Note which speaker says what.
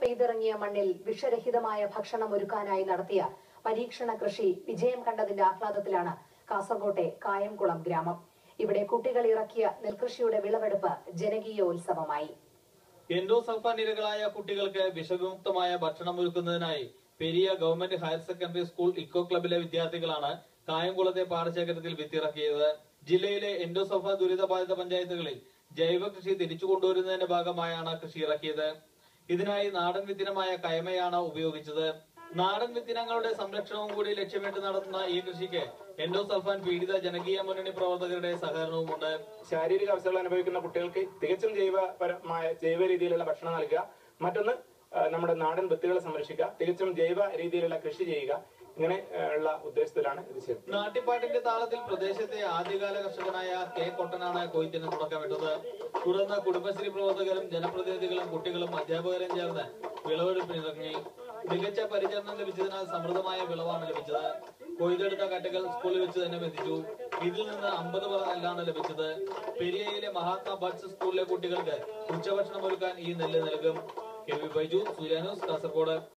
Speaker 1: പെയ്തിറങ്ങിയ മണ്ണിൽ വിഷരഹിതമായ ഭക്ഷണം ഒരുക്കാനായി നടത്തിയ പരീക്ഷണ കൃഷി വിജയം കണ്ടതിന്റെ ആഹ്ലാദത്തിലാണ് കാസർകോട്ടെ കായംകുളം ഗ്രാമം ഇവിടെ കുട്ടികൾ ഇറക്കിയ നെൽകൃഷിയുടെ വിളവെടുപ്പ് ജനകീയ ഉത്സവമായി
Speaker 2: എൻഡോസൾഫാൻ ഇരകളായ കുട്ടികൾക്ക് വിഷവിമുക്തമായ ഭക്ഷണം ഒരുക്കുന്നതിനായി Periya government higher secondary school eco ക്ലബിലെ വിദ്യാർത്ഥികളാണ് കായംകുളത്തെ പാടശേഖരത്തിൽ വിത്തിറക്കിയത് ജില്ലയിലെ എൻഡോസൾഫ ദുരിതബാധിത പഞ്ചായത്തുകളിൽ ജൈവ കൃഷി തിരിച്ചു കൊണ്ടുവരുന്നതിന്റെ ഭാഗമായാണ് കൃഷി ഇറക്കിയത് ഇതിനായി നാടൻ വിത്തിനമായ കയമയാണ് ഉപയോഗിച്ചത് നാടൻ വിത്തിനങ്ങളുടെ സംരക്ഷണവും കൂടി ലക്ഷ്യമിട്ട് നടത്തുന്ന ഈ കൃഷിക്ക് എൻഡോസൾഫാൻ പീഡിത ജനകീയ മുന്നണി പ്രവർത്തകരുടെ സഹകരണവുമുണ്ട്
Speaker 3: ശാരീരിക അവസ്ഥകൾ അനുഭവിക്കുന്ന കുട്ടികൾക്ക് തികച്ചും ജൈവപരമായ ജൈവ രീതിയിലുള്ള ഭക്ഷണം നൽകുക മറ്റൊന്ന് ആ, നമ്മുടെ നാടൻ വിത്തുകളെ സംരക്ഷിക്കുക തികച്ചും ജൈവ രീതിയിലുള്ള കൃഷി ചെയ്യുക ഇങ്ങനെ ആ, ഉള്ള ഉദ്ദേശത്തിലാണ് ഇത് ചെയ്യുന്നത്
Speaker 2: നാട്ടിപ്പാട്ടിന്റെ താളത്തിൽ പ്രദേശത്തെ ആദ്യകാല കർഷകനായ കെ കൊട്ടനാണ് കൊയ്ത്തിന് തുടക്കമിട്ടത് തുടർന്ന് കുടുംബശ്രീ പ്രവർത്തകരും ജനപ്രതിനിധികളും കുട്ടികളും അധ്യാപകരും ചേർന്ന് വിളവെടുപ്പിനിറങ്ങി മികച്ച പരിചരണം ലഭിച്ചതിനാൽ സമൃദ്ധമായ വിളവാണ് ലഭിച്ചത് കൊയ്തെടുത്ത കറ്റകൾ സ്കൂളിൽ വെച്ച് തന്നെ ബന്ധിച്ചു ഇതിൽ നിന്ന് അമ്പത് പറ നെല്ലാണ് ലഭിച്ചത് പെരിയയിലെ മഹാത്മാ ബഡ്സ് സ്കൂളിലെ കുട്ടികൾക്ക് ഉച്ചഭക്ഷണം ഒരുക്കാൻ ഈ നെല്ല് നൽകും കെ വി ബൈജു സൂര്യാനൂസ് കാസർഗോഡ്